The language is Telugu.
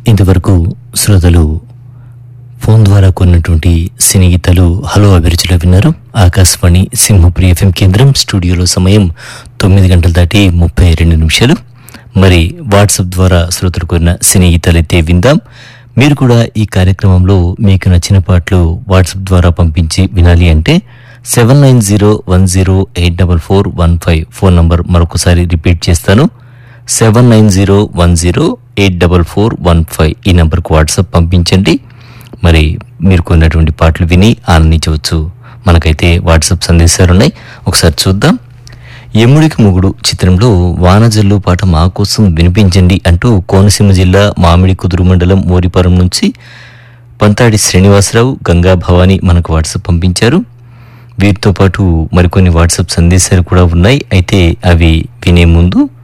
ఇంతవరకు శ్రోతలు ఫోన్ ద్వారా కొన్నటువంటి సినీ గీతాలు హలో అభిరుచిలో విన్నారు ఆకాశవాణి సింహప్రియ ఎఫ్ఎం కేంద్రం స్టూడియోలో సమయం తొమ్మిది గంటల దాటి ముప్పై రెండు నిమిషాలు మరి వాట్సాప్ ద్వారా శ్రోతలు కొన్న సినీ గీతాలు అయితే విందాం మీరు కూడా ఈ కార్యక్రమంలో మీకు నచ్చిన పాటలు వాట్సాప్ ద్వారా పంపించి వినాలి అంటే seven nine zero one zero eight double four one five phone number మరొకసారి రిపీట్ చేస్తాను seven nine zero one zero eight double four one five ఈ నెంబర్కు వాట్సాప్ పంపించండి మరి మీరు కొన్నటువంటి పాటలు విని ఆనందించవచ్చు మనకైతే వాట్సాప్ సందేశాలు ఉన్నాయి ఒకసారి చూద్దాం యముడికి మొగుడు చిత్రంలో వానజల్లు పాట మా కోసం వినిపించండి అంటూ కోనసీమ జిల్లా మామిడి కుదురు మండలం మోరిపురం నుంచి పంతాడి శ్రీనివాసరావు గంగా భవాని మనకు వాట్సాప్ పంపించారు వీటితో పాటు మరికొన్ని వాట్సాప్ సందేశాలు కూడా ఉన్నాయి అయితే అవి వినే ముందు